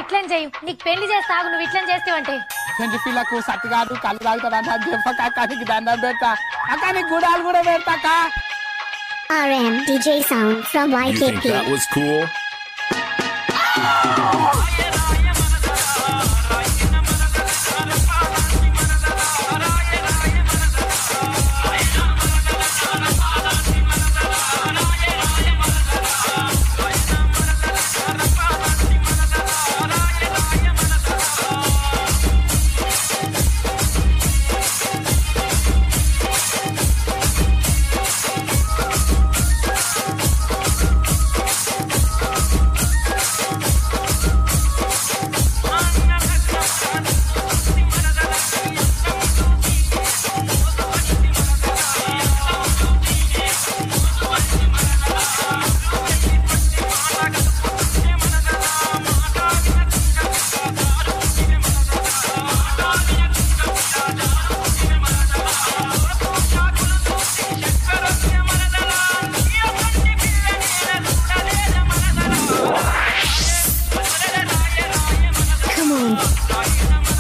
ఇట్లని చెయ్యి నీకు పెళ్లి చేస్తాగు నువ్వు ఇట్లని చేస్తావంటే పెంచి పిల్లకు సత్తి కాదు కళ్ళు తాగుతాడు అంట చెప్పక అక్క నీకు దండం పెడతా అక్క నీకు గుడాలు కూడా పెడతా అక్క RM DJ Sound from You think YKP. that was cool? Come on.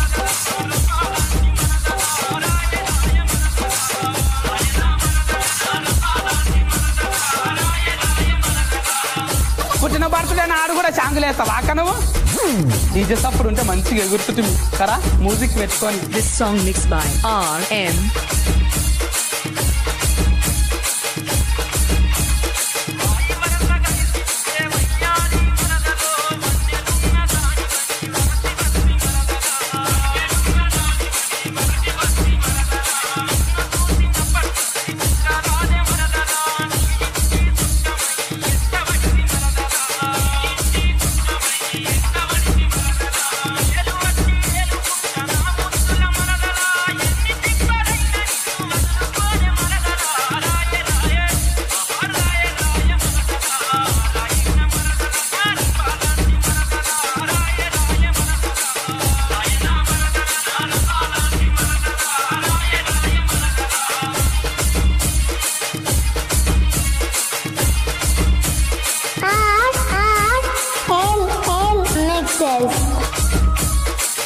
పుట్టిన బర్త్డే నాడు కూడా చాంగులేస్తావా అక్క నువ్వు డీజే సప్పుడు ఉంటే మంచిగా ఎగురుతుంది కదా మ్యూజిక్ పెట్టుకొని This song mixed by RM. R R M M mixes.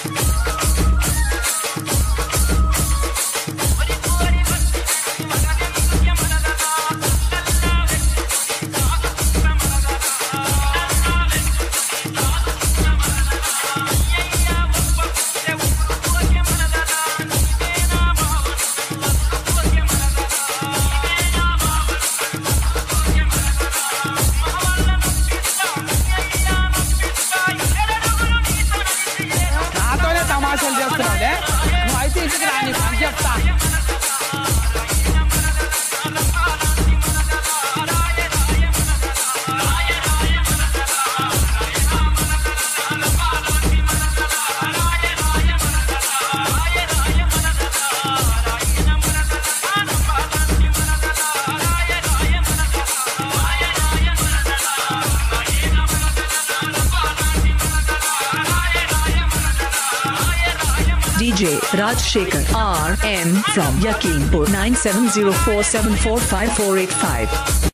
నాతోనే తమాషాలు చేస్తున్నావులే నువ్వు అయితే ఇంటికి రా నీ పని చెప్తా DJ Rajshekhar RM from Yakinpur 9704745485.